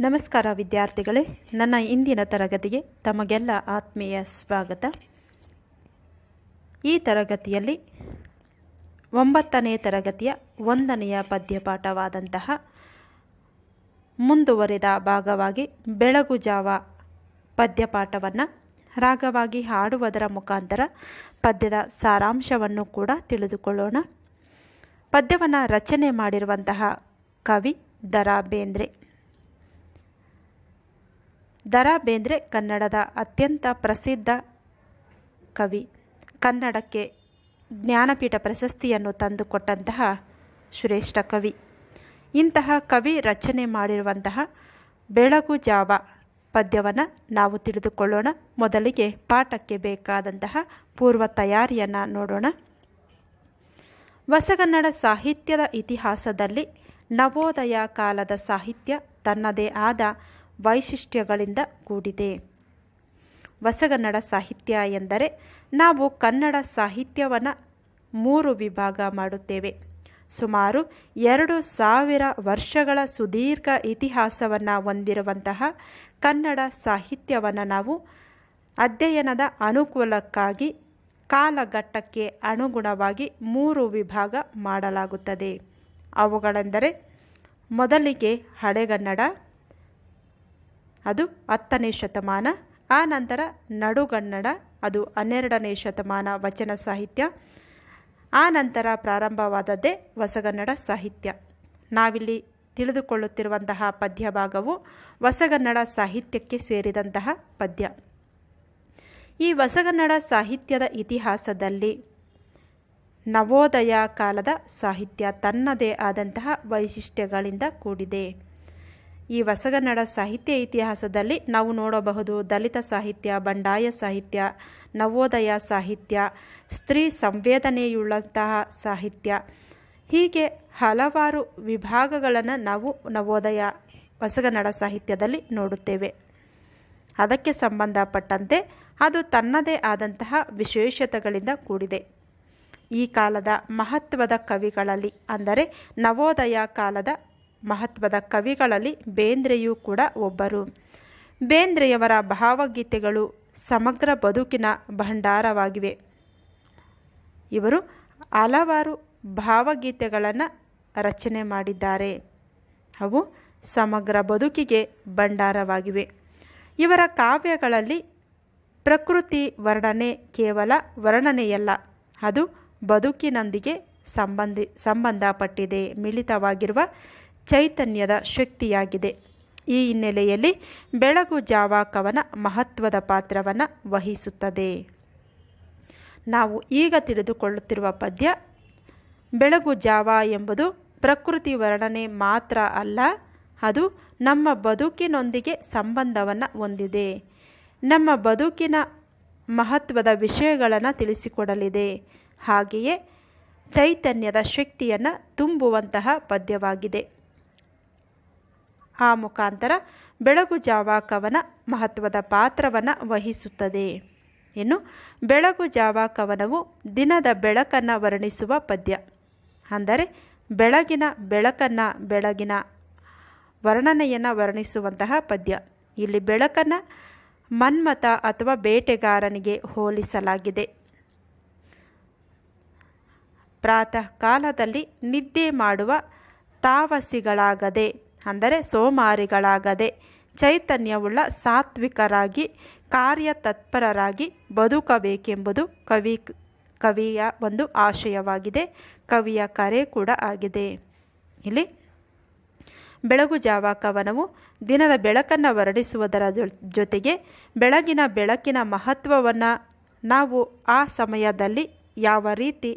ನಮಸ್ಕಾರ ವಿದ್ಯಾರ್ಥಿಗಳೇ ನನ್ನ ಇಂದಿನ ತರಗತಿಗೆ ತಮಗೆಲ್ಲ ಆತ್ಮೀಯ ಸ್ವಾಗತ ಈ ತರಗತಿಯಲ್ಲಿ ಒಂಬತ್ತನೇ ತರಗತಿಯ ಒಂದನೆಯ ಪದ್ಯಪಾಠವಾದಂತಹ ಮುಂದುವರಿದ ಭಾಗವಾಗಿ ಬೆಳಗು ಜಾವ ಪದ್ಯಪಾಠವನ್ನು ರಾಗವಾಗಿ ಹಾಡುವುದರ ಮುಖಾಂತರ ಪದ್ಯದ ಸಾರಾಂಶವನ್ನು ಕೂಡ ತಿಳಿದುಕೊಳ್ಳೋಣ ಪದ್ಯವನ್ನು ರಚನೆ ಮಾಡಿರುವಂತಹ ಕವಿ ದರಾ ಬೇಂದ್ರೆ ದರಾ ಬೇಂದ್ರೆ ಕನ್ನಡದ ಅತ್ಯಂತ ಪ್ರಸಿದ್ಧ ಕವಿ ಕನ್ನಡಕ್ಕೆ ಜ್ಞಾನಪೀಠ ಪ್ರಶಸ್ತಿಯನ್ನು ತಂದುಕೊಟ್ಟಂತಹ ಶ್ರೇಷ್ಠ ಕವಿ ಇಂತಹ ಕವಿ ರಚನೆ ಮಾಡಿರುವಂತಹ ಬೆಳಗು ಜಾವ ಪದ್ಯವನ್ನು ನಾವು ತಿಳಿದುಕೊಳ್ಳೋಣ ಮೊದಲಿಗೆ ಪಾಠಕ್ಕೆ ಬೇಕಾದಂತಹ ಪೂರ್ವ ತಯಾರಿಯನ್ನು ನೋಡೋಣ ಹೊಸಗನ್ನಡ ಸಾಹಿತ್ಯದ ಇತಿಹಾಸದಲ್ಲಿ ನವೋದಯ ಕಾಲದ ಸಾಹಿತ್ಯ ತನ್ನದೇ ಆದ ವೈಶಿಷ್ಟ್ಯಗಳಿಂದ ಕೂಡಿದೆ ಹೊಸಗನ್ನಡ ಸಾಹಿತ್ಯ ಎಂದರೆ ನಾವು ಕನ್ನಡ ಸಾಹಿತ್ಯವನ್ನು ಮೂರು ವಿಭಾಗ ಮಾಡುತ್ತೇವೆ ಸುಮಾರು ಎರಡು ಸಾವಿರ ವರ್ಷಗಳ ಸುದೀರ್ಘ ಇತಿಹಾಸವನ್ನು ಹೊಂದಿರುವಂತಹ ಕನ್ನಡ ಸಾಹಿತ್ಯವನ್ನು ನಾವು ಅಧ್ಯಯನದ ಅನುಕೂಲಕ್ಕಾಗಿ ಕಾಲಘಟ್ಟಕ್ಕೆ ಅನುಗುಣವಾಗಿ ಮೂರು ವಿಭಾಗ ಮಾಡಲಾಗುತ್ತದೆ ಅವುಗಳೆಂದರೆ ಮೊದಲಿಗೆ ಹಳೆಗನ್ನಡ ಅದು ಹತ್ತನೇ ಶತಮಾನ ಆ ನಂತರ ನಡುಗನ್ನಡ ಅದು ಹನ್ನೆರಡನೇ ಶತಮಾನ ವಚನ ಸಾಹಿತ್ಯ ಆ ನಂತರ ಪ್ರಾರಂಭವಾದದ್ದೇ ಹೊಸಗನ್ನಡ ಸಾಹಿತ್ಯ ನಾವಿಲ್ಲಿ ತಿಳಿದುಕೊಳ್ಳುತ್ತಿರುವಂತಹ ಪದ್ಯ ಭಾಗವು ಹೊಸಗನ್ನಡ ಸಾಹಿತ್ಯಕ್ಕೆ ಸೇರಿದಂತಹ ಪದ್ಯ ಈ ಹೊಸಗನ್ನಡ ಸಾಹಿತ್ಯದ ಇತಿಹಾಸದಲ್ಲಿ ನವೋದಯ ಕಾಲದ ಸಾಹಿತ್ಯ ತನ್ನದೇ ಆದಂತಹ ವೈಶಿಷ್ಟ್ಯಗಳಿಂದ ಕೂಡಿದೆ ಈ ಹೊಸಗನ್ನಡ ಸಾಹಿತ್ಯ ಇತಿಹಾಸದಲ್ಲಿ ನಾವು ನೋಡಬಹುದು ದಲಿತ ಸಾಹಿತ್ಯ ಬಂಡಾಯ ಸಾಹಿತ್ಯ ನವೋದಯ ಸಾಹಿತ್ಯ ಸ್ತ್ರೀ ಸಂವೇದನೆಯುಳ್ಳಂತಹ ಸಾಹಿತ್ಯ ಹೀಗೆ ಹಲವಾರು ವಿಭಾಗಗಳನ್ನು ನಾವು ನವೋದಯ ಹೊಸಗನ್ನಡ ಸಾಹಿತ್ಯದಲ್ಲಿ ನೋಡುತ್ತೇವೆ ಅದಕ್ಕೆ ಸಂಬಂಧಪಟ್ಟಂತೆ ಅದು ತನ್ನದೇ ಆದಂತಹ ವಿಶೇಷತೆಗಳಿಂದ ಕೂಡಿದೆ ಈ ಕಾಲದ ಮಹತ್ವದ ಕವಿಗಳಲ್ಲಿ ಅಂದರೆ ನವೋದಯ ಕಾಲದ ಮಹತ್ವದ ಕವಿಗಳಲ್ಲಿ ಬೇಂದ್ರೆಯೂ ಕೂಡ ಒಬ್ಬರು ಬೇಂದ್ರೆಯವರ ಭಾವಗೀತೆಗಳು ಸಮಗ್ರ ಬದುಕಿನ ಭಂಡಾರವಾಗಿವೆ ಇವರು ಹಲವಾರು ಭಾವಗೀತೆಗಳನ್ನು ರಚನೆ ಮಾಡಿದ್ದಾರೆ ಅವು ಸಮಗ್ರ ಬದುಕಿಗೆ ಭಂಡಾರವಾಗಿವೆ ಇವರ ಕಾವ್ಯಗಳಲ್ಲಿ ಪ್ರಕೃತಿ ವರ್ಣನೆ ಕೇವಲ ವರ್ಣನೆಯಲ್ಲ ಅದು ಬದುಕಿನೊಂದಿಗೆ ಸಂಬಂಧಿ ಸಂಬಂಧಪಟ್ಟಿದೆ ಮಿಳಿತವಾಗಿರುವ ಚೈತನ್ಯದ ಶಕ್ತಿಯಾಗಿದೆ ಈ ಹಿನ್ನೆಲೆಯಲ್ಲಿ ಬೆಳಗು ಜಾವ ಕವನ ಮಹತ್ವದ ಪಾತ್ರವನ್ನು ವಹಿಸುತ್ತದೆ ನಾವು ಈಗ ತಿಳಿದುಕೊಳ್ಳುತ್ತಿರುವ ಪದ್ಯ ಬೆಳಗು ಜಾವ ಎಂಬುದು ಪ್ರಕೃತಿ ವರ್ಣನೆ ಮಾತ್ರ ಅಲ್ಲ ಅದು ನಮ್ಮ ಬದುಕಿನೊಂದಿಗೆ ಸಂಬಂಧವನ್ನು ಹೊಂದಿದೆ ನಮ್ಮ ಬದುಕಿನ ಮಹತ್ವದ ವಿಷಯಗಳನ್ನು ತಿಳಿಸಿಕೊಡಲಿದೆ ಹಾಗೆಯೇ ಚೈತನ್ಯದ ಶಕ್ತಿಯನ್ನು ತುಂಬುವಂತಹ ಪದ್ಯವಾಗಿದೆ ಆ ಮುಖಾಂತರ ಬೆಳಗು ಜಾವ ಕವನ ಮಹತ್ವದ ಪಾತ್ರವನ್ನು ವಹಿಸುತ್ತದೆ ಇನ್ನು ಬೆಳಗು ಜಾವ ಕವನವು ದಿನದ ಬೆಳಕನ್ನು ವರ್ಣಿಸುವ ಪದ್ಯ ಅಂದರೆ ಬೆಳಗಿನ ಬೆಳಕನ್ನು ಬೆಳಗಿನ ವರ್ಣನೆಯನ್ನು ವರ್ಣಿಸುವಂತಹ ಪದ್ಯ ಇಲ್ಲಿ ಬೆಳಕನ್ನು ಮನ್ಮಥ ಅಥವಾ ಬೇಟೆಗಾರನಿಗೆ ಹೋಲಿಸಲಾಗಿದೆ ಪ್ರಾತಃ ಕಾಲದಲ್ಲಿ ನಿದ್ದೆ ಮಾಡುವ ತಾವಸಿಗಳಾಗದೆ ಅಂದರೆ ಸೋಮಾರಿಗಳಾಗದೆ ಚೈತನ್ಯವುಳ್ಳ ಸಾತ್ವಿಕರಾಗಿ ಕಾರ್ಯತತ್ಪರರಾಗಿ ಬದುಕಬೇಕೆಂಬುದು ಕವಿ ಕವಿಯ ಒಂದು ಆಶಯವಾಗಿದೆ ಕವಿಯ ಕರೆ ಕೂಡ ಆಗಿದೆ ಇಲ್ಲಿ ಬೆಳಗು ಜಾವ ಕವನವು ದಿನದ ಬೆಳಕನ್ನು ವರ್ಣಿಸುವುದರ ಜೊತೆಗೆ ಬೆಳಗಿನ ಬೆಳಕಿನ ಮಹತ್ವವನ್ನು ನಾವು ಆ ಸಮಯದಲ್ಲಿ ಯಾವ ರೀತಿ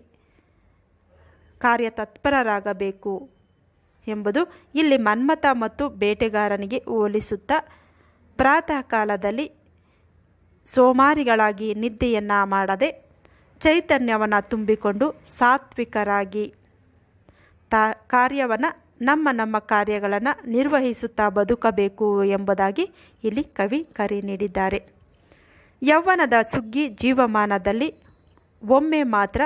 ಕಾರ್ಯತತ್ಪರರಾಗಬೇಕು ಎಂಬುದು ಇಲ್ಲಿ ಮನ್ಮಥ ಮತ್ತು ಬೇಟೆಗಾರನಿಗೆ ಹೋಲಿಸುತ್ತಾ ಪ್ರಾತಃ ಕಾಲದಲ್ಲಿ ಸೋಮಾರಿಗಳಾಗಿ ನಿದ್ದೆಯನ್ನು ಮಾಡದೆ ಚೈತನ್ಯವನ್ನು ತುಂಬಿಕೊಂಡು ಸಾತ್ವಿಕರಾಗಿ ತಾ ಕಾರ್ಯವನ್ನು ನಮ್ಮ ನಮ್ಮ ಕಾರ್ಯಗಳನ್ನು ನಿರ್ವಹಿಸುತ್ತಾ ಬದುಕಬೇಕು ಎಂಬುದಾಗಿ ಇಲ್ಲಿ ಕವಿ ಕರೆ ನೀಡಿದ್ದಾರೆ ಯೌವನದ ಸುಗ್ಗಿ ಜೀವಮಾನದಲ್ಲಿ ಒಮ್ಮೆ ಮಾತ್ರ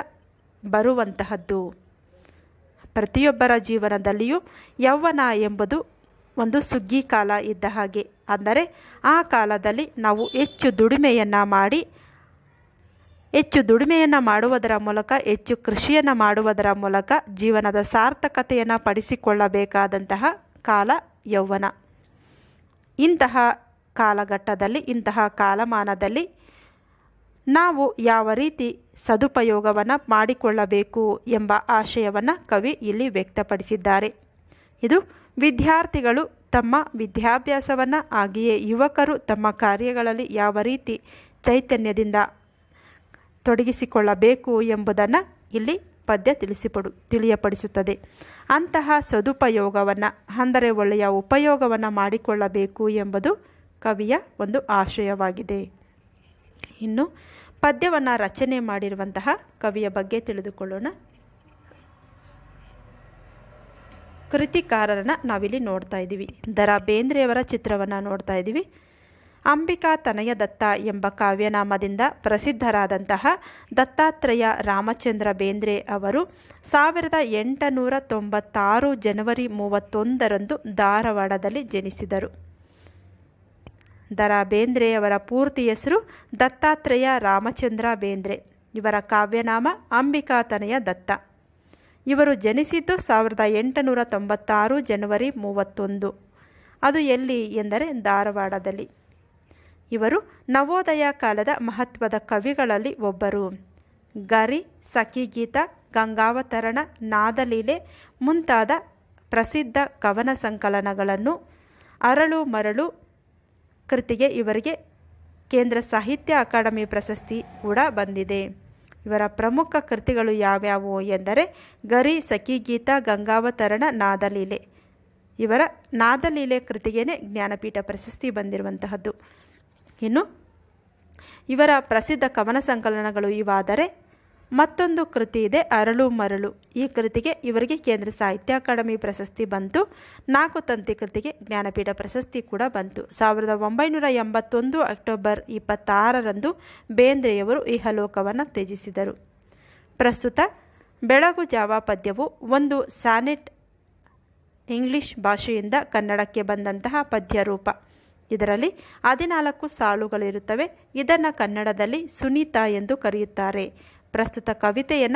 ಬರುವಂತಹದ್ದು ಪ್ರತಿಯೊಬ್ಬರ ಜೀವನದಲ್ಲಿಯೂ ಯೌವನ ಎಂಬುದು ಒಂದು ಸುಗ್ಗಿ ಕಾಲ ಇದ್ದ ಹಾಗೆ ಅಂದರೆ ಆ ಕಾಲದಲ್ಲಿ ನಾವು ಹೆಚ್ಚು ದುಡಿಮೆಯನ್ನು ಮಾಡಿ ಹೆಚ್ಚು ದುಡಿಮೆಯನ್ನು ಮಾಡುವುದರ ಮೂಲಕ ಹೆಚ್ಚು ಕೃಷಿಯನ್ನು ಮಾಡುವುದರ ಮೂಲಕ ಜೀವನದ ಸಾರ್ಥಕತೆಯನ್ನು ಪಡಿಸಿಕೊಳ್ಳಬೇಕಾದಂತಹ ಕಾಲ ಯೌವನ ಇಂತಹ ಕಾಲಘಟ್ಟದಲ್ಲಿ ಇಂತಹ ಕಾಲಮಾನದಲ್ಲಿ ನಾವು ಯಾವ ರೀತಿ ಸದುಪಯೋಗವನ್ನು ಮಾಡಿಕೊಳ್ಳಬೇಕು ಎಂಬ ಆಶಯವನ್ನು ಕವಿ ಇಲ್ಲಿ ವ್ಯಕ್ತಪಡಿಸಿದ್ದಾರೆ ಇದು ವಿದ್ಯಾರ್ಥಿಗಳು ತಮ್ಮ ವಿದ್ಯಾಭ್ಯಾಸವನ್ನು ಹಾಗೆಯೇ ಯುವಕರು ತಮ್ಮ ಕಾರ್ಯಗಳಲ್ಲಿ ಯಾವ ರೀತಿ ಚೈತನ್ಯದಿಂದ ತೊಡಗಿಸಿಕೊಳ್ಳಬೇಕು ಎಂಬುದನ್ನು ಇಲ್ಲಿ ಪದ್ಯ ತಿಳಿಸಿಪಡು ತಿಳಿಯಪಡಿಸುತ್ತದೆ ಅಂತಹ ಸದುಪಯೋಗವನ್ನು ಅಂದರೆ ಒಳ್ಳೆಯ ಉಪಯೋಗವನ್ನು ಮಾಡಿಕೊಳ್ಳಬೇಕು ಎಂಬುದು ಕವಿಯ ಒಂದು ಆಶಯವಾಗಿದೆ ಇನ್ನು ಪದ್ಯವನ್ನು ರಚನೆ ಮಾಡಿರುವಂತಹ ಕವಿಯ ಬಗ್ಗೆ ತಿಳಿದುಕೊಳ್ಳೋಣ ಕೃತಿಕಾರರನ್ನು ನಾವಿಲ್ಲಿ ನೋಡ್ತಾ ಇದ್ದೀವಿ ದರ ಬೇಂದ್ರೆಯವರ ಚಿತ್ರವನ್ನು ನೋಡ್ತಾ ಇದ್ದೀವಿ ಅಂಬಿಕಾ ತನಯ ದತ್ತ ಎಂಬ ಕಾವ್ಯನಾಮದಿಂದ ಪ್ರಸಿದ್ಧರಾದಂತಹ ದತ್ತಾತ್ರೇಯ ರಾಮಚಂದ್ರ ಬೇಂದ್ರೆ ಅವರು ಸಾವಿರದ ಎಂಟುನೂರ ತೊಂಬತ್ತಾರು ಜನವರಿ ಮೂವತ್ತೊಂದರಂದು ಧಾರವಾಡದಲ್ಲಿ ಜನಿಸಿದರು ದರ ಬೇಂದ್ರೆಯವರ ಪೂರ್ತಿ ಹೆಸರು ದತ್ತಾತ್ರೇಯ ರಾಮಚಂದ್ರ ಬೇಂದ್ರೆ ಇವರ ಕಾವ್ಯನಾಮ ಅಂಬಿಕಾ ತನಯ ದತ್ತ ಇವರು ಜನಿಸಿದ್ದು ಸಾವಿರದ ಎಂಟುನೂರ ತೊಂಬತ್ತಾರು ಜನವರಿ ಮೂವತ್ತೊಂದು ಅದು ಎಲ್ಲಿ ಎಂದರೆ ಧಾರವಾಡದಲ್ಲಿ ಇವರು ನವೋದಯ ಕಾಲದ ಮಹತ್ವದ ಕವಿಗಳಲ್ಲಿ ಒಬ್ಬರು ಗರಿ ಸಖಿಗೀತ ಗಂಗಾವತರಣ ನಾದಲೀಲೆ ಮುಂತಾದ ಪ್ರಸಿದ್ಧ ಕವನ ಸಂಕಲನಗಳನ್ನು ಅರಳು ಮರಳು ಕೃತಿಗೆ ಇವರಿಗೆ ಕೇಂದ್ರ ಸಾಹಿತ್ಯ ಅಕಾಡೆಮಿ ಪ್ರಶಸ್ತಿ ಕೂಡ ಬಂದಿದೆ ಇವರ ಪ್ರಮುಖ ಕೃತಿಗಳು ಯಾವ್ಯಾವು ಎಂದರೆ ಗರಿ ಸಖಿಗೀತ ಗಂಗಾವತರಣ ನಾದಲೀಲೆ ಇವರ ನಾದಲೀಲೆ ಕೃತಿಗೇನೆ ಜ್ಞಾನಪೀಠ ಪ್ರಶಸ್ತಿ ಬಂದಿರುವಂತಹದ್ದು ಇನ್ನು ಇವರ ಪ್ರಸಿದ್ಧ ಕವನ ಸಂಕಲನಗಳು ಇವಾದರೆ ಮತ್ತೊಂದು ಕೃತಿ ಇದೆ ಅರಳು ಮರಳು ಈ ಕೃತಿಗೆ ಇವರಿಗೆ ಕೇಂದ್ರ ಸಾಹಿತ್ಯ ಅಕಾಡೆಮಿ ಪ್ರಶಸ್ತಿ ಬಂತು ನಾಲ್ಕು ತಂತಿ ಕೃತಿಗೆ ಜ್ಞಾನಪೀಠ ಪ್ರಶಸ್ತಿ ಕೂಡ ಬಂತು ಸಾವಿರದ ಒಂಬೈನೂರ ಎಂಬತ್ತೊಂದು ಅಕ್ಟೋಬರ್ ಇಪ್ಪತ್ತಾರರಂದು ಬೇಂದ್ರೆಯವರು ಇಹಲೋಕವನ್ನು ತ್ಯಜಿಸಿದರು ಪ್ರಸ್ತುತ ಬೆಳಗು ಜಾವ ಪದ್ಯವು ಒಂದು ಸಾನೆಟ್ ಇಂಗ್ಲಿಷ್ ಭಾಷೆಯಿಂದ ಕನ್ನಡಕ್ಕೆ ಬಂದಂತಹ ಪದ್ಯ ರೂಪ ಇದರಲ್ಲಿ ಹದಿನಾಲ್ಕು ಸಾಲುಗಳಿರುತ್ತವೆ ಇದನ್ನು ಕನ್ನಡದಲ್ಲಿ ಸುನೀತಾ ಎಂದು ಕರೆಯುತ್ತಾರೆ ಪ್ರಸ್ತುತ ಕವಿತೆಯನ್ನು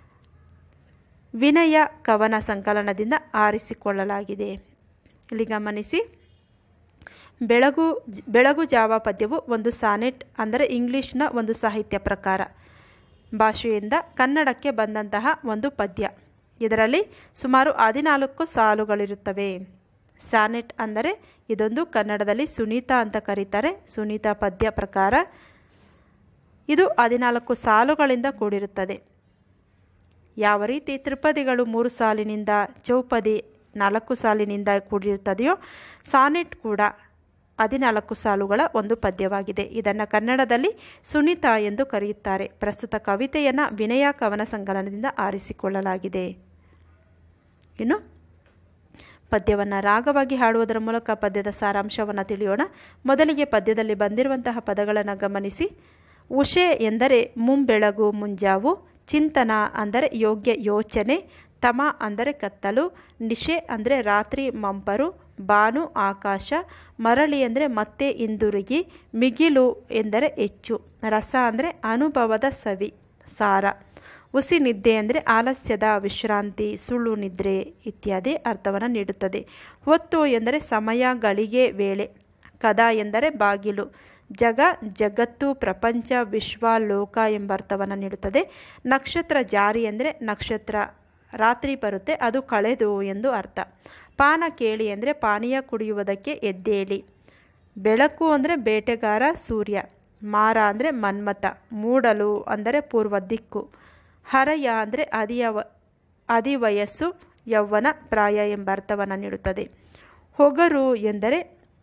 ವಿನಯ ಕವನ ಸಂಕಲನದಿಂದ ಆರಿಸಿಕೊಳ್ಳಲಾಗಿದೆ ಇಲ್ಲಿ ಗಮನಿಸಿ ಬೆಳಗು ಬೆಳಗು ಜಾವ ಪದ್ಯವು ಒಂದು ಸಾನೆಟ್ ಅಂದರೆ ಇಂಗ್ಲಿಷ್ನ ಒಂದು ಸಾಹಿತ್ಯ ಪ್ರಕಾರ ಭಾಷೆಯಿಂದ ಕನ್ನಡಕ್ಕೆ ಬಂದಂತಹ ಒಂದು ಪದ್ಯ ಇದರಲ್ಲಿ ಸುಮಾರು ಹದಿನಾಲ್ಕು ಸಾಲುಗಳಿರುತ್ತವೆ ಸಾನೆಟ್ ಅಂದರೆ ಇದೊಂದು ಕನ್ನಡದಲ್ಲಿ ಸುನೀತಾ ಅಂತ ಕರೀತಾರೆ ಸುನೀತಾ ಪದ್ಯ ಪ್ರಕಾರ ಇದು ಹದಿನಾಲ್ಕು ಸಾಲುಗಳಿಂದ ಕೂಡಿರುತ್ತದೆ ಯಾವ ರೀತಿ ತ್ರಿಪದಿಗಳು ಮೂರು ಸಾಲಿನಿಂದ ಚೌಪದಿ ನಾಲ್ಕು ಸಾಲಿನಿಂದ ಕೂಡಿರುತ್ತದೆಯೋ ಸಾನೆಟ್ ಕೂಡ ಹದಿನಾಲ್ಕು ಸಾಲುಗಳ ಒಂದು ಪದ್ಯವಾಗಿದೆ ಇದನ್ನು ಕನ್ನಡದಲ್ಲಿ ಸುನೀತಾ ಎಂದು ಕರೆಯುತ್ತಾರೆ ಪ್ರಸ್ತುತ ಕವಿತೆಯನ್ನು ವಿನಯ ಕವನ ಸಂಕಲನದಿಂದ ಆರಿಸಿಕೊಳ್ಳಲಾಗಿದೆ ಇನ್ನು ಪದ್ಯವನ್ನು ರಾಗವಾಗಿ ಹಾಡುವುದರ ಮೂಲಕ ಪದ್ಯದ ಸಾರಾಂಶವನ್ನು ತಿಳಿಯೋಣ ಮೊದಲಿಗೆ ಪದ್ಯದಲ್ಲಿ ಬಂದಿರುವಂತಹ ಪದಗಳನ್ನು ಗಮನಿಸಿ ಉಷೆ ಎಂದರೆ ಮುಂಬೆಳಗು ಮುಂಜಾವು ಚಿಂತನ ಅಂದರೆ ಯೋಗ್ಯ ಯೋಚನೆ ತಮ ಅಂದರೆ ಕತ್ತಲು ನಿಶೆ ಅಂದರೆ ರಾತ್ರಿ ಮಂಪರು ಬಾನು ಆಕಾಶ ಮರಳಿ ಅಂದರೆ ಮತ್ತೆ ಹಿಂದಿರುಗಿ ಮಿಗಿಲು ಎಂದರೆ ಹೆಚ್ಚು ರಸ ಅಂದರೆ ಅನುಭವದ ಸವಿ ಸಾರ ಹುಸಿ ನಿದ್ದೆ ಅಂದರೆ ಆಲಸ್ಯದ ವಿಶ್ರಾಂತಿ ಸುಳ್ಳು ನಿದ್ರೆ ಇತ್ಯಾದಿ ಅರ್ಥವನ್ನು ನೀಡುತ್ತದೆ ಹೊತ್ತು ಎಂದರೆ ಸಮಯ ಗಳಿಗೆ ವೇಳೆ ಕದ ಎಂದರೆ ಬಾಗಿಲು ಜಗ ಜಗತ್ತು ಪ್ರಪಂಚ ವಿಶ್ವ ಲೋಕ ಎಂಬ ಅರ್ಥವನ್ನು ನೀಡುತ್ತದೆ ನಕ್ಷತ್ರ ಜಾರಿ ಅಂದರೆ ನಕ್ಷತ್ರ ರಾತ್ರಿ ಬರುತ್ತೆ ಅದು ಕಳೆದು ಎಂದು ಅರ್ಥ ಪಾನ ಕೇಳಿ ಅಂದರೆ ಪಾನೀಯ ಕುಡಿಯುವುದಕ್ಕೆ ಎದ್ದೇಳಿ ಬೆಳಕು ಅಂದರೆ ಬೇಟೆಗಾರ ಸೂರ್ಯ ಮಾರ ಅಂದರೆ ಮನ್ಮಥ ಮೂಡಲು ಅಂದರೆ ಪೂರ್ವ ದಿಕ್ಕು ಹರಯ ಅಂದರೆ ಅದಿಯ ಅದಿವಯಸ್ಸು ಯೌವನ ಪ್ರಾಯ ಎಂಬ ಅರ್ಥವನ್ನು ನೀಡುತ್ತದೆ ಹೊಗರು ಎಂದರೆ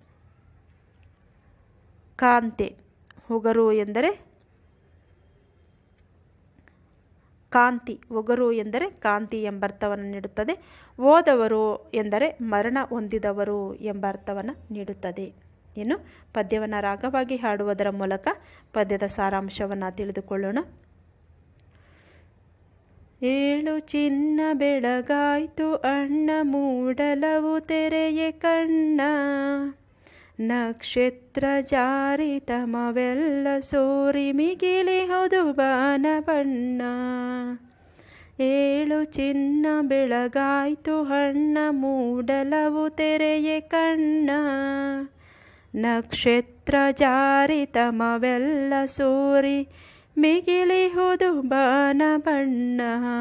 ಕಾಂತೆ ಹೊಗರು ಎಂದರೆ ಕಾಂತಿ ಒಗರು ಎಂದರೆ ಕಾಂತಿ ಎಂಬ ಅರ್ಥವನ್ನು ನೀಡುತ್ತದೆ ಓದವರು ಎಂದರೆ ಮರಣ ಹೊಂದಿದವರು ಎಂಬ ಅರ್ಥವನ್ನು ನೀಡುತ್ತದೆ ಇನ್ನು ಪದ್ಯವನ್ನು ರಾಗವಾಗಿ ಹಾಡುವುದರ ಮೂಲಕ ಪದ್ಯದ ಸಾರಾಂಶವನ್ನು ತಿಳಿದುಕೊಳ್ಳೋಣ ಏಳು ಚಿನ್ನ ಬೆಳಗಾಯ್ತು ಅಣ್ಣ ಮೂಡಲವು ತೆರೆಯೆ ಕಣ್ಣ ನಕ್ಷತ್ರ ಜಾರಿ ತಮವೆಲ್ಲ ಸೋರಿ ಮಿಗಿಲಿ ಹೊದು ಬಾನ ಬಣ್ಣ ಏಳು ಚಿನ್ನ ಬೆಳಗಾಯ್ತು ಹಣ್ಣ ಮೂಡಲವು ತೆರೆಯೆ ಕಣ್ಣ ನಕ್ಷತ್ರ ಜಾರಿ ತಮವೆಲ್ಲ ಸೋರಿ ಮಿಗಿಲಿಹುದು ಬಾನ ಬಣ್ಣ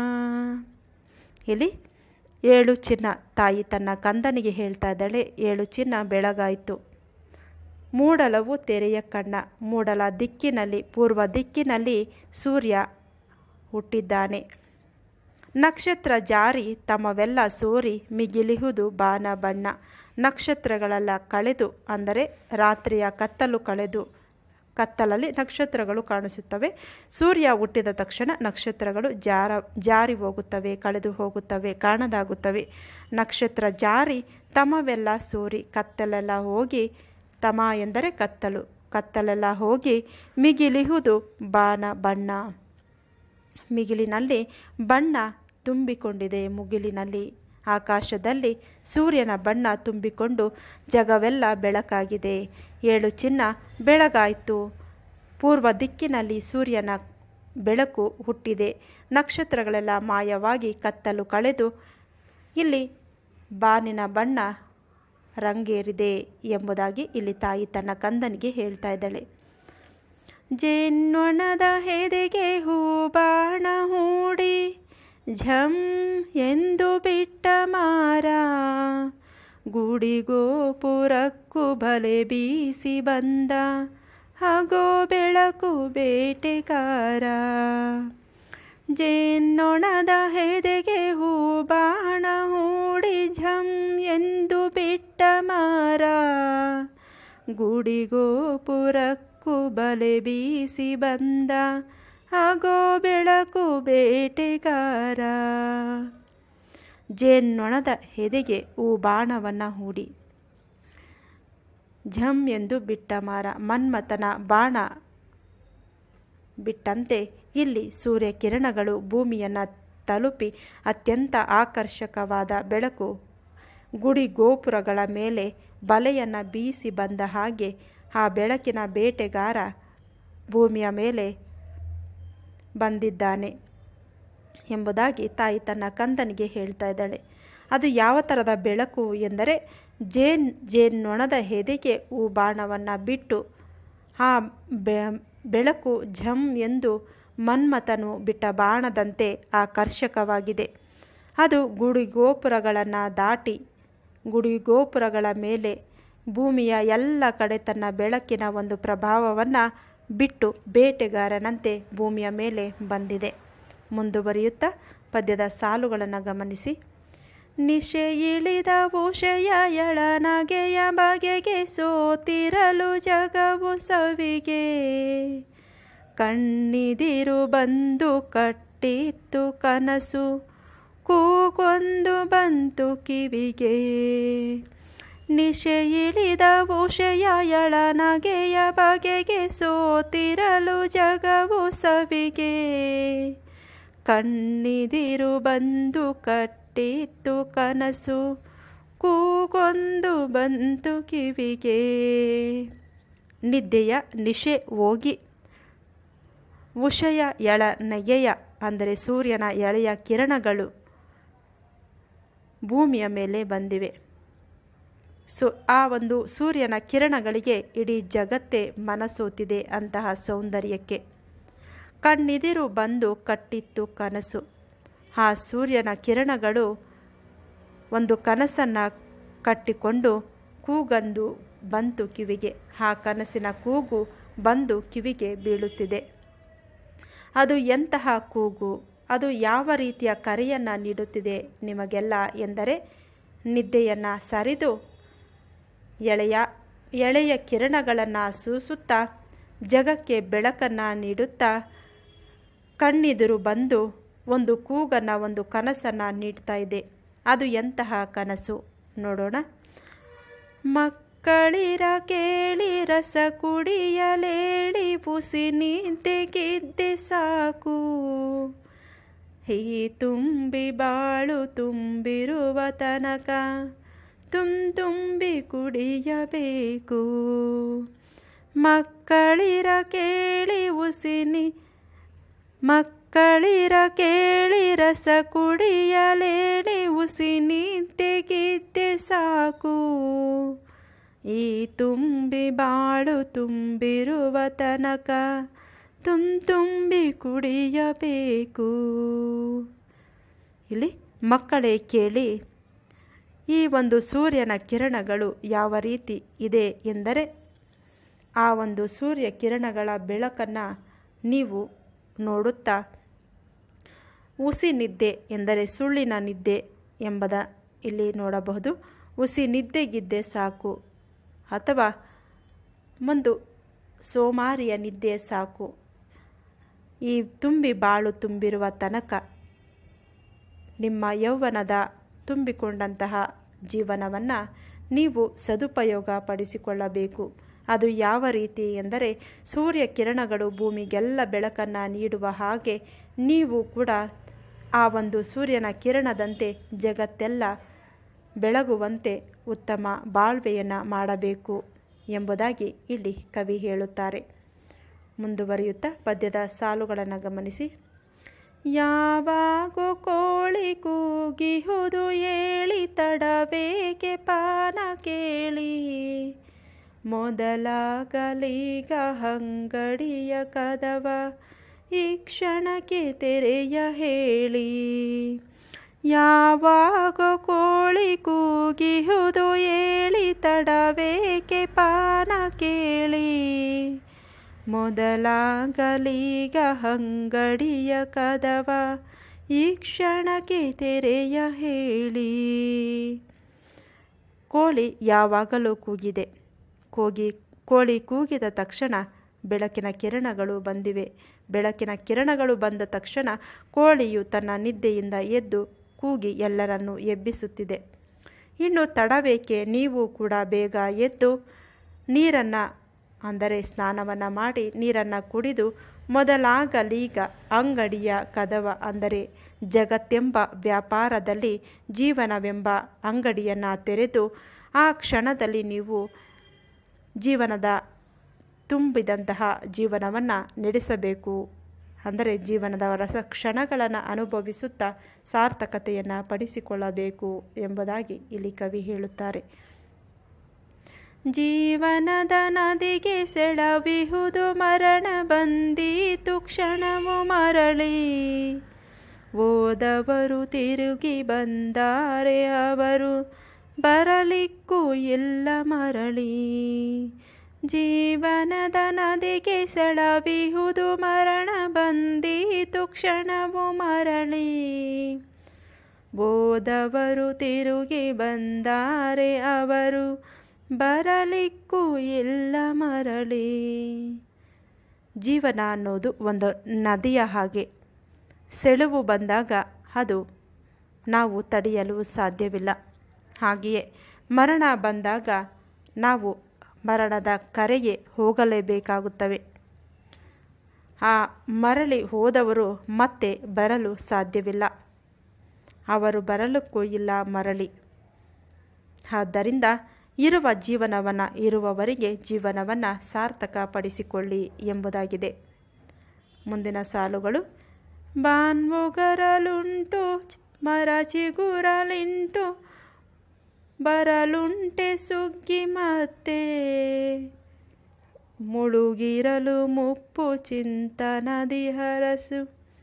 ಇಲ್ಲಿ ಏಳು ಚಿನ್ನ ತಾಯಿ ತನ್ನ ಕಂದನಿಗೆ ಹೇಳ್ತಾ ಇದ್ದಾಳೆ ಏಳು ಚಿನ್ನ ಬೆಳಗಾಯಿತು ಮೂಡಲವು ತೆರೆಯ ಕಣ್ಣ ಮೂಡಲ ದಿಕ್ಕಿನಲ್ಲಿ ಪೂರ್ವ ದಿಕ್ಕಿನಲ್ಲಿ ಸೂರ್ಯ ಹುಟ್ಟಿದ್ದಾನೆ ನಕ್ಷತ್ರ ಜಾರಿ ತಮ್ಮವೆಲ್ಲ ಸೋರಿ ಮಿಗಿಲಿಹುದು ಬಾನ ಬಣ್ಣ ನಕ್ಷತ್ರಗಳೆಲ್ಲ ಕಳೆದು ಅಂದರೆ ರಾತ್ರಿಯ ಕತ್ತಲು ಕಳೆದು ಕತ್ತಲಲ್ಲಿ ನಕ್ಷತ್ರಗಳು ಕಾಣಿಸುತ್ತವೆ ಸೂರ್ಯ ಹುಟ್ಟಿದ ತಕ್ಷಣ ನಕ್ಷತ್ರಗಳು ಜಾರ ಜಾರಿ ಹೋಗುತ್ತವೆ ಕಳೆದು ಹೋಗುತ್ತವೆ ಕಾಣದಾಗುತ್ತವೆ ನಕ್ಷತ್ರ ಜಾರಿ ತಮವೆಲ್ಲ ಸೂರಿ ಕತ್ತಲೆಲ್ಲ ಹೋಗಿ ತಮ ಎಂದರೆ ಕತ್ತಲು ಕತ್ತಲೆಲ್ಲ ಹೋಗಿ ಮಿಗಿಲಿಹುದು ಬಾನ ಬಣ್ಣ ಮಿಗಿಲಿನಲ್ಲಿ ಬಣ್ಣ ತುಂಬಿಕೊಂಡಿದೆ ಮುಗಿಲಿನಲ್ಲಿ ಆಕಾಶದಲ್ಲಿ ಸೂರ್ಯನ ಬಣ್ಣ ತುಂಬಿಕೊಂಡು ಜಗವೆಲ್ಲ ಬೆಳಕಾಗಿದೆ ಏಳು ಚಿನ್ನ ಬೆಳಗಾಯಿತು ಪೂರ್ವ ದಿಕ್ಕಿನಲ್ಲಿ ಸೂರ್ಯನ ಬೆಳಕು ಹುಟ್ಟಿದೆ ನಕ್ಷತ್ರಗಳೆಲ್ಲ ಮಾಯವಾಗಿ ಕತ್ತಲು ಕಳೆದು ಇಲ್ಲಿ ಬಾನಿನ ಬಣ್ಣ ರಂಗೇರಿದೆ ಎಂಬುದಾಗಿ ಇಲ್ಲಿ ತಾಯಿ ತನ್ನ ಕಂದನಿಗೆ ಹೇಳ್ತಾ ಇದ್ದಾಳೆ ಜೇನ್ನೊಣದ ಹೆದೆಗೆ ಹೂಬಾಣ ಹೂಡಿ ಝಂ ಎಂದು ಬಿಟ್ಟ ಮಾರ ಗುಡಿಗೋಪುರಕ್ಕೂ ಬಲೆ ಬೀಸಿ ಬಂದ ಹಾಗೋ ಬೆಳಕು ಬೇಟೆಗಾರ ಜೇನ್ನೊಣದ ಹೆದೆಗೆ ಹೂಬಾಣ ಹೂಡಿ ಝಂ ಎಂದು ಬಿಟ್ಟ ಮಾರ ಗುಡಿಗೋಪುರಕ್ಕೂ ಬಲೆ ಬೀಸಿ ಬಂದ ಹಾಗೋ ಬೆಳಕು ಬೇಟೆಗಾರ ಜೇನ್ನೊಣದ ಹೆದೆಗೆ ಹೂ ಬಾಣವನ್ನು ಹೂಡಿ ಝಂ ಎಂದು ಬಿಟ್ಟ ಮಾರ ಮನ್ಮಥನ ಬಾಣ ಬಿಟ್ಟಂತೆ ಇಲ್ಲಿ ಸೂರ್ಯ ಕಿರಣಗಳು ಭೂಮಿಯನ್ನು ತಲುಪಿ ಅತ್ಯಂತ ಆಕರ್ಷಕವಾದ ಬೆಳಕು ಗುಡಿ ಗೋಪುರಗಳ ಮೇಲೆ ಬಲೆಯನ್ನು ಬೀಸಿ ಬಂದ ಹಾಗೆ ಆ ಬೆಳಕಿನ ಬೇಟೆಗಾರ ಭೂಮಿಯ ಮೇಲೆ ಬಂದಿದ್ದಾನೆ ಎಂಬುದಾಗಿ ತಾಯಿ ತನ್ನ ಕಂದನಿಗೆ ಹೇಳ್ತಾ ಇದ್ದಾಳೆ ಅದು ಯಾವ ಥರದ ಬೆಳಕು ಎಂದರೆ ಜೇನ್ ಜೇನ್ನೊಣದ ಹೆದೆಗೆ ಹೂ ಬಾಣವನ್ನು ಬಿಟ್ಟು ಆ ಬೆಳಕು ಝಂ ಎಂದು ಮನ್ಮಥನು ಬಿಟ್ಟ ಬಾಣದಂತೆ ಆಕರ್ಷಕವಾಗಿದೆ ಅದು ಗುಡಿ ಗೋಪುರಗಳನ್ನು ದಾಟಿ ಗುಡಿ ಗೋಪುರಗಳ ಮೇಲೆ ಭೂಮಿಯ ಎಲ್ಲ ಕಡೆ ತನ್ನ ಬೆಳಕಿನ ಒಂದು ಪ್ರಭಾವವನ್ನು ಬಿಟ್ಟು ಬೇಟೆಗಾರನಂತೆ ಭೂಮಿಯ ಮೇಲೆ ಬಂದಿದೆ ಮುಂದುವರಿಯುತ್ತಾ ಪದ್ಯದ ಸಾಲುಗಳನ್ನು ಗಮನಿಸಿ ನಿಶೆ ಇಳಿದ ಉಷಯ ಎಳನಗೆಯ ಬಗೆಗೆ ಸೋತಿರಲು ಜಗವು ಸವಿಗೆ ಕಣ್ಣಿದಿರು ಬಂದು ಕಟ್ಟಿತ್ತು ಕನಸು ಕೂಗೊಂದು ಬಂತು ಕಿವಿಗೆ ನಿಶೆ ಇಳಿದ ಉಷಯ ಎಳನಗೆಯ ಬಗೆಗೆ ಸೋತಿರಲು ಜಗವು ಸವಿಗೆ ಕಣ್ಣಿದಿರು ಬಂದು ಕಟ್ಟಿತ್ತು ಕನಸು ಕೂಗೊಂದು ಬಂತು ಕಿವಿಗೆ ನಿದ್ದೆಯ ನಿಶೆ ಹೋಗಿ ಉಷಯ ಎಳ ನಗೆಯ ಅಂದರೆ ಸೂರ್ಯನ ಎಳೆಯ ಕಿರಣಗಳು ಭೂಮಿಯ ಮೇಲೆ ಬಂದಿವೆ ಸೊ ಆ ಒಂದು ಸೂರ್ಯನ ಕಿರಣಗಳಿಗೆ ಇಡೀ ಜಗತ್ತೇ ಮನಸೋತಿದೆ ಅಂತಹ ಸೌಂದರ್ಯಕ್ಕೆ ಕಣ್ಣಿದಿರು ಬಂದು ಕಟ್ಟಿತ್ತು ಕನಸು ಆ ಸೂರ್ಯನ ಕಿರಣಗಳು ಒಂದು ಕನಸನ್ನು ಕಟ್ಟಿಕೊಂಡು ಕೂಗಂದು ಬಂತು ಕಿವಿಗೆ ಆ ಕನಸಿನ ಕೂಗು ಬಂದು ಕಿವಿಗೆ ಬೀಳುತ್ತಿದೆ ಅದು ಎಂತಹ ಕೂಗು ಅದು ಯಾವ ರೀತಿಯ ಕರೆಯನ್ನು ನೀಡುತ್ತಿದೆ ನಿಮಗೆಲ್ಲ ಎಂದರೆ ನಿದ್ದೆಯನ್ನು ಸರಿದು ಎಳೆಯ ಎಳೆಯ ಕಿರಣಗಳನ್ನು ಸೂಸುತ್ತಾ ಜಗಕ್ಕೆ ಬೆಳಕನ್ನು ನೀಡುತ್ತಾ ಕಣ್ಣೆದುರು ಬಂದು ಒಂದು ಕೂಗನ್ನು ಒಂದು ಕನಸನ್ನು ನೀಡ್ತಾ ಇದೆ ಅದು ಎಂತಹ ಕನಸು ನೋಡೋಣ ಮಕ್ಕಳಿರ ಕೇಳಿ ರಸ ಕುಡಿಯಲೇಳಿ ಪುಸಿ ನಿದ್ದೆಗಿದ್ದೆ ಸಾಕು ಹೀ ತುಂಬಿ ಬಾಳು ತುಂಬಿರುವ ತನಕ ತುಂ ತುಂಬಿ ಕುಡಿಯಬೇಕು ಮಕ್ಕಳಿರ ಕೇಳಿ ಉಸಿನಿ ಮಕ್ಕಳಿರ ಕೇಳಿ ರಸ ಕುಡಿಯಲೇಳಿ ಉಸಿನಿ ತೆಗಿದ್ದೆ ಸಾಕು ಈ ತುಂಬಿ ಬಾಳು ತುಂಬಿರುವ ತನಕ ತುಂ ತುಂಬಿ ಕುಡಿಯಬೇಕು ಇಲ್ಲಿ ಮಕ್ಕಳೇ ಕೇಳಿ ಈ ಒಂದು ಸೂರ್ಯನ ಕಿರಣಗಳು ಯಾವ ರೀತಿ ಇದೆ ಎಂದರೆ ಆ ಒಂದು ಸೂರ್ಯ ಕಿರಣಗಳ ಬೆಳಕನ್ನು ನೀವು ನೋಡುತ್ತಾ ಉಸಿ ನಿದ್ದೆ ಎಂದರೆ ಸುಳ್ಳಿನ ನಿದ್ದೆ ಎಂಬುದ ಇಲ್ಲಿ ನೋಡಬಹುದು ಉಸಿ ನಿದ್ದೆಗಿದ್ದೆ ಸಾಕು ಅಥವಾ ಒಂದು ಸೋಮಾರಿಯ ನಿದ್ದೆ ಸಾಕು ಈ ತುಂಬಿ ಬಾಳು ತುಂಬಿರುವ ತನಕ ನಿಮ್ಮ ಯೌವನದ ತುಂಬಿಕೊಂಡಂತಹ ಜೀವನವನ್ನು ನೀವು ಸದುಪಯೋಗ ಪಡಿಸಿಕೊಳ್ಳಬೇಕು ಅದು ಯಾವ ರೀತಿ ಎಂದರೆ ಸೂರ್ಯ ಕಿರಣಗಳು ಭೂಮಿಗೆಲ್ಲ ಬೆಳಕನ್ನು ನೀಡುವ ಹಾಗೆ ನೀವು ಕೂಡ ಆ ಒಂದು ಸೂರ್ಯನ ಕಿರಣದಂತೆ ಜಗತ್ತೆಲ್ಲ ಬೆಳಗುವಂತೆ ಉತ್ತಮ ಬಾಳ್ವೆಯನ್ನು ಮಾಡಬೇಕು ಎಂಬುದಾಗಿ ಇಲ್ಲಿ ಕವಿ ಹೇಳುತ್ತಾರೆ ಮುಂದುವರಿಯುತ್ತಾ ಪದ್ಯದ ಸಾಲುಗಳನ್ನು ಗಮನಿಸಿ ಯಾವಾಗೋ ಕೋಳಿ ಕೂಗಿಹುದು ಏಳಿ ತಡಬೇಕೆ ಪಾನ ಕೇಳಿ ಮೊದಲಾಗಲೀಗ ಹಂಗಡಿಯ ಕದವ ಈ ಕ್ಷಣಕ್ಕೆ ತೆರೆಯ ಹೇಳಿ ಯಾವಾಗ ಕೋಳಿ ಕೂಗಿಹುದು ಏಳಿ ತಡಬೇಕೆ ಪಾನ ಕೇಳಿ ಮೊದಲಾಗಲೀಗ ಹಂಗಡಿಯ ಕದವ ಈ ಕ್ಷಣಕ್ಕೆ ತೆರೆಯ ಹೇಳಿ ಕೋಳಿ ಯಾವಾಗಲೂ ಕೂಗಿದೆ ಕೂಗಿ ಕೋಳಿ ಕೂಗಿದ ತಕ್ಷಣ ಬೆಳಕಿನ ಕಿರಣಗಳು ಬಂದಿವೆ ಬೆಳಕಿನ ಕಿರಣಗಳು ಬಂದ ತಕ್ಷಣ ಕೋಳಿಯು ತನ್ನ ನಿದ್ದೆಯಿಂದ ಎದ್ದು ಕೂಗಿ ಎಲ್ಲರನ್ನೂ ಎಬ್ಬಿಸುತ್ತಿದೆ ಇನ್ನು ತಡಬೇಕೆ ನೀವು ಕೂಡ ಬೇಗ ಎದ್ದು ನೀರನ್ನು ಅಂದರೆ ಸ್ನಾನವನ್ನು ಮಾಡಿ ನೀರನ್ನು ಕುಡಿದು ಮೊದಲಾಗಲೀಗ ಅಂಗಡಿಯ ಕದವ ಅಂದರೆ ಜಗತ್ತೆಂಬ ವ್ಯಾಪಾರದಲ್ಲಿ ಜೀವನವೆಂಬ ಅಂಗಡಿಯನ್ನು ತೆರೆದು ಆ ಕ್ಷಣದಲ್ಲಿ ನೀವು ಜೀವನದ ತುಂಬಿದಂತಹ ಜೀವನವನ್ನು ನಡೆಸಬೇಕು ಅಂದರೆ ಜೀವನದ ರಸ ಕ್ಷಣಗಳನ್ನು ಅನುಭವಿಸುತ್ತಾ ಸಾರ್ಥಕತೆಯನ್ನು ಪಡಿಸಿಕೊಳ್ಳಬೇಕು ಎಂಬುದಾಗಿ ಇಲ್ಲಿ ಕವಿ ಹೇಳುತ್ತಾರೆ ಜೀವನದ ನದಿಗೆ ಸೆಳವಿಹುದು ಮರಣ ಬಂದೀತು ಕ್ಷಣವು ಮರಳಿ ಓದವರು ತಿರುಗಿ ಬಂದಾರೆ ಅವರು ಬರಲಿಕ್ಕೂ ಇಲ್ಲ ಮರಳಿ ಜೀವನದ ನದಿಗೆ ಸೆಳವಿಹುದು ಮರಣ ಬಂದೀತು ಕ್ಷಣವು ಮರಳಿ ಬೋದವರು ತಿರುಗಿ ಬಂದಾರೆ ಅವರು ಬರಲಿಕ್ಕೂ ಇಲ್ಲ ಮರಳಿ ಜೀವನ ಅನ್ನೋದು ಒಂದು ನದಿಯ ಹಾಗೆ ಸೆಳುವು ಬಂದಾಗ ಅದು ನಾವು ತಡೆಯಲು ಸಾಧ್ಯವಿಲ್ಲ ಹಾಗೆಯೇ ಮರಣ ಬಂದಾಗ ನಾವು ಮರಣದ ಕರೆಗೆ ಹೋಗಲೇಬೇಕಾಗುತ್ತವೆ ಆ ಮರಳಿ ಹೋದವರು ಮತ್ತೆ ಬರಲು ಸಾಧ್ಯವಿಲ್ಲ ಅವರು ಬರಲಿಕ್ಕೂ ಇಲ್ಲ ಮರಳಿ ಆದ್ದರಿಂದ ಇರುವ ಜೀವನವನ್ನು ಇರುವವರಿಗೆ ಜೀವನವನ್ನು ಸಾರ್ಥಕಪಡಿಸಿಕೊಳ್ಳಿ ಎಂಬುದಾಗಿದೆ ಮುಂದಿನ ಸಾಲುಗಳು ಬಾನ್ಮುಗರಲುಂಟು ಮರ ಚಿಗುರಲಿಂಟು ಬರಲುಂಟೆ ಸುಗ್ಗಿ ಮತ್ತೆ ಮುಳುಗಿರಲು ಮುಪ್ಪು ಚಿಂತನದಿ ಹರಸು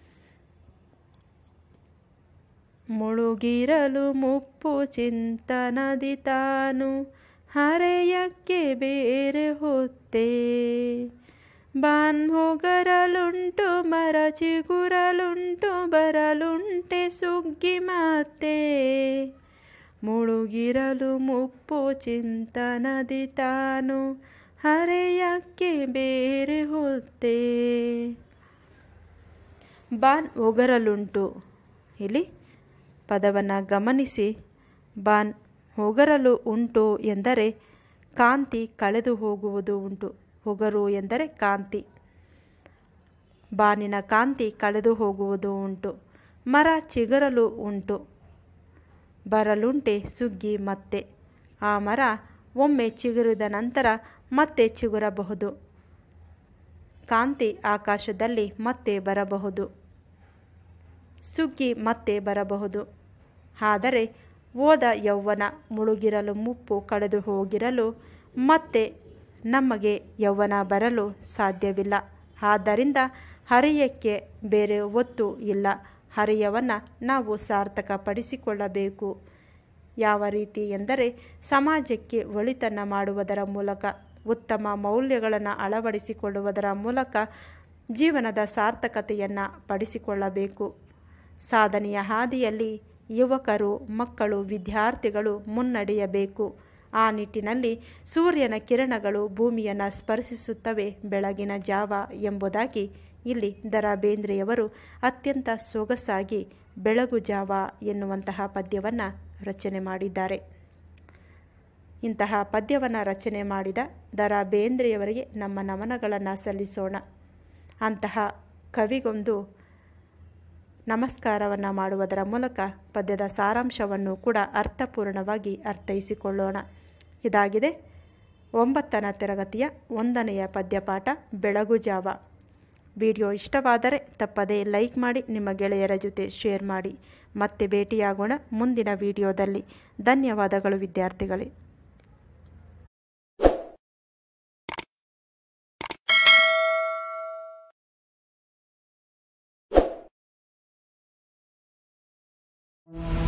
ಮುಳುಗಿರಲು ಮುಪ್ಪು ಚಿಂತನದಿ ತಾನು ಹರೆಯಕ್ಕೆ ಬೇರೆ ಹೊತ್ತೆ ಬಾನ್ಮುಗರಲುಂಟು ಮರ ಚಿಗುರಲುಂಟು ಬರಲುಂಟೆ ಸುಗ್ಗಿ ಮತ್ತೆ ಮುಳುಗಿರಲು ಮುಪ್ಪು ಚಿಂತನದಿ ತಾನು ಹರೆಯಕ್ಕೆ ಬೇರೆ ಹೊತ್ತೆ ಬಾನ್ ಒಗರಲುಂಟು ಇಲ್ಲಿ ಪದವನ್ನು ಗಮನಿಸಿ ಬಾನ್ ಹೊಗರಲು ಉಂಟು ಎಂದರೆ ಕಾಂತಿ ಕಳೆದು ಹೋಗುವುದು ಉಂಟು ಹೊಗರು ಎಂದರೆ ಕಾಂತಿ ಬಾನಿನ ಕಾಂತಿ ಕಳೆದು ಹೋಗುವುದು ಉಂಟು ಮರ ಚಿಗುರಲು ಉಂಟು ಬರಲುಂಟೆ ಸುಗ್ಗಿ ಮತ್ತೆ ಆ ಮರ ಒಮ್ಮೆ ಚಿಗುರಿದ ನಂತರ ಮತ್ತೆ ಚಿಗುರಬಹುದು ಕಾಂತಿ ಆಕಾಶದಲ್ಲಿ ಮತ್ತೆ ಬರಬಹುದು ಸುಗ್ಗಿ ಮತ್ತೆ ಬರಬಹುದು ಆದರೆ ಓದ ಯೌವನ ಮುಳುಗಿರಲು ಮುಪ್ಪು ಕಳೆದು ಹೋಗಿರಲು ಮತ್ತೆ ನಮಗೆ ಯೌವನ ಬರಲು ಸಾಧ್ಯವಿಲ್ಲ ಆದ್ದರಿಂದ ಹರಿಯಕ್ಕೆ ಬೇರೆ ಒತ್ತು ಇಲ್ಲ ಹರಿಯವನ್ನು ನಾವು ಸಾರ್ಥಕಪಡಿಸಿಕೊಳ್ಳಬೇಕು ಯಾವ ರೀತಿ ಎಂದರೆ ಸಮಾಜಕ್ಕೆ ಒಳಿತನ್ನು ಮಾಡುವುದರ ಮೂಲಕ ಉತ್ತಮ ಮೌಲ್ಯಗಳನ್ನು ಅಳವಡಿಸಿಕೊಳ್ಳುವುದರ ಮೂಲಕ ಜೀವನದ ಸಾರ್ಥಕತೆಯನ್ನು ಪಡಿಸಿಕೊಳ್ಳಬೇಕು ಸಾಧನೆಯ ಹಾದಿಯಲ್ಲಿ ಯುವಕರು ಮಕ್ಕಳು ವಿದ್ಯಾರ್ಥಿಗಳು ಮುನ್ನಡೆಯಬೇಕು ಆ ನಿಟ್ಟಿನಲ್ಲಿ ಸೂರ್ಯನ ಕಿರಣಗಳು ಭೂಮಿಯನ್ನು ಸ್ಪರ್ಶಿಸುತ್ತವೆ ಬೆಳಗಿನ ಜಾವ ಎಂಬುದಾಗಿ ಇಲ್ಲಿ ದರ ಬೇಂದ್ರೆಯವರು ಅತ್ಯಂತ ಸೊಗಸಾಗಿ ಬೆಳಗು ಜಾವ ಎನ್ನುವಂತಹ ಪದ್ಯವನ್ನು ರಚನೆ ಮಾಡಿದ್ದಾರೆ ಇಂತಹ ಪದ್ಯವನ್ನು ರಚನೆ ಮಾಡಿದ ದರ ಬೇಂದ್ರೆಯವರಿಗೆ ನಮ್ಮ ನಮನಗಳನ್ನು ಸಲ್ಲಿಸೋಣ ಅಂತಹ ಕವಿಗೊಂದು ನಮಸ್ಕಾರವನ್ನು ಮಾಡುವುದರ ಮೂಲಕ ಪದ್ಯದ ಸಾರಾಂಶವನ್ನು ಕೂಡ ಅರ್ಥಪೂರ್ಣವಾಗಿ ಅರ್ಥೈಸಿಕೊಳ್ಳೋಣ ಇದಾಗಿದೆ ಒಂಬತ್ತನ ತರಗತಿಯ ಒಂದನೆಯ ಪದ್ಯಪಾಠ ಬೆಳಗು ಜಾವ ವಿಡಿಯೋ ಇಷ್ಟವಾದರೆ ತಪ್ಪದೇ ಲೈಕ್ ಮಾಡಿ ನಿಮ್ಮ ಗೆಳೆಯರ ಜೊತೆ ಶೇರ್ ಮಾಡಿ ಮತ್ತೆ ಭೇಟಿಯಾಗೋಣ ಮುಂದಿನ ವಿಡಿಯೋದಲ್ಲಿ ಧನ್ಯವಾದಗಳು ವಿದ್ಯಾರ್ಥಿಗಳೇ you